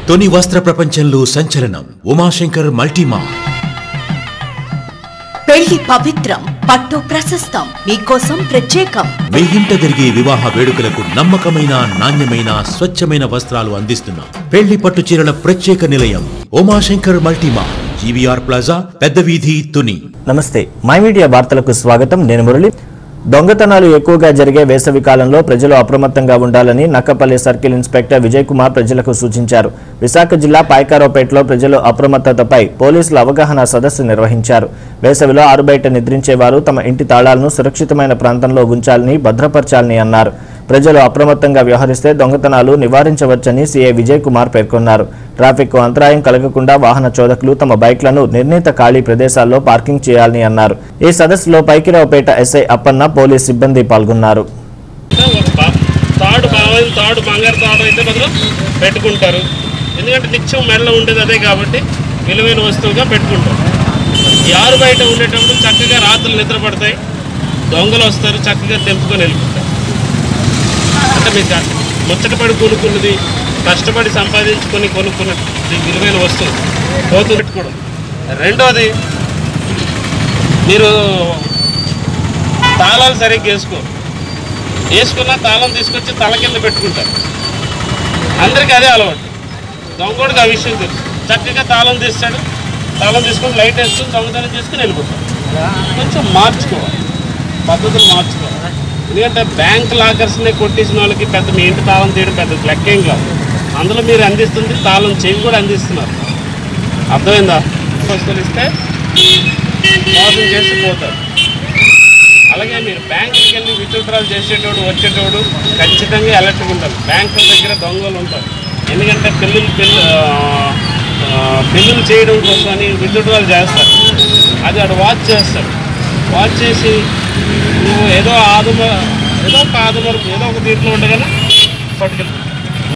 తొని వస్త్ర ప్రపంచంలో సంచలనం ఉమాశంకర్ మల్టీమా పెళ్లి పవిత్రం పట్టు ప్రశస్తం మీకోసం ప్రత్యేకం మీ ఇంట జరిగే వివాహ వేడుకలకు నమ్మకమైన నాణ్యమైన స్వచ్ఛమైన వస్త్రాలు అందిస్తున్నాం పెళ్లి పట్టు చీరల ప్రత్యేక నిలయం ఉమాశంకర్ మల్టీమా జీవీఆర్ ప్లాజా పెద్ద వీధి తుని నమస్తే మై మీడియా వార్తలకు స్వాగతం నేను మురళి దొంగతనాలు ఎక్కువగా జరిగే వేసవి కాలంలో ప్రజలు అప్రమత్తంగా ఉండాలని నక్కపల్లి సర్కిల్ ఇన్స్పెక్టర్ విజయ్ కుమార్ ప్రజలకు సూచించారు విశాఖ జిల్లా పాయకారావుపేటలో ప్రజలు అప్రమత్తతపై పోలీసులు అవగాహన సదస్సు నిర్వహించారు వేసవిలో ఆరుబయట నిద్రించేవారు తమ ఇంటి తాళాలను సురక్షితమైన ప్రాంతంలో ఉంచాలని భద్రపరచాలని అన్నారు ప్రజలు అప్రమత్తంగా వ్యవహరిస్తే దొంగతనాలు నివారించవచ్చని సీఐ విజయ్ కుమార్ పేర్కొన్నారు ట్రాఫిక్ అంతరాయం కలగకుండా వాహన చోదకులు తమ బైక్లను నిర్ణీత ఖాళీ ప్రదేశాల్లో పార్కింగ్ చేయాలని అన్నారు ఈ సదస్సులో పైకిరావుపేట ఎస్ఐ అప్పన్న పోలీస్ సిబ్బంది పాల్గొన్నారు ఒక బా- తాడు కావాలి తాడు బంగారు తాడు అయితే బదులు పెట్టుకుంటారు ఎందుకంటే నిత్యం మెడలో ఉండేది అదే కాబట్టి విలువైన వస్తువుగా పెట్టుకుంటారు ఈ ఆరు బయట ఉండేటప్పుడు చక్కగా రాత్రులు నిద్ర పడతాయి దొంగలు వస్తారు చక్కగా తెంపుకొని వెళ్ళిపోతారు అంటే మీకు ముచ్చటపడి కొనుక్కున్నది కష్టపడి సంపాదించుకొని కొనుక్కున్నది విలువైన వస్తువు పోతూ పెట్టుకోవడం రెండోది మీరు తాళాలు సరిగ్గా వేసుకోరు వేసుకున్న తాళం తీసుకొచ్చి తల కింద పెట్టుకుంటారు అందరికీ అదే అలవాటు దొంగోడికి ఆ విషయం తెలుసు చక్కగా తాళం తీస్తాడు తాళం తీసుకొని లైట్ వేసుకొని దొంగతనం చేసుకుని వెళ్ళిపోతాడు కొంచెం మార్చుకోవాలి పద్ధతులు మార్చుకోవాలి ఎందుకంటే బ్యాంక్ లాకర్స్ని కొట్టేసిన వాళ్ళకి పెద్ద మీ ఇంటి తాళం తీయడం పెద్ద లెక్కేం కాదు అందులో మీరు అందిస్తుంది తాళం చెవి కూడా అందిస్తున్నారు అర్థమైందా వస్తువులు ఇస్తే మోసం చేసి పోతారు అలాగే మీరు బ్యాంకుకి వెళ్ళి విత్డ్రాల్ చేసేటోడు వచ్చేటోడు ఖచ్చితంగా అలర్ట్గా ఉంటారు బ్యాంకుల దగ్గర దొంగలు ఉంటారు ఎందుకంటే బిల్లులు బిల్లు ఆ, బిల్లులు చేయడం కోసం అని విత్డ్రాల్ చేస్తారు అది వాడు వాచ్ చేస్తాడు వాచ్ చేసి నువ్వు ఏదో ఆదుమ ఏదో ఒక ఆదుమరుపు ఏదో ఒక దీంట్లో ఉండగానే పట్టుకెళ్ళి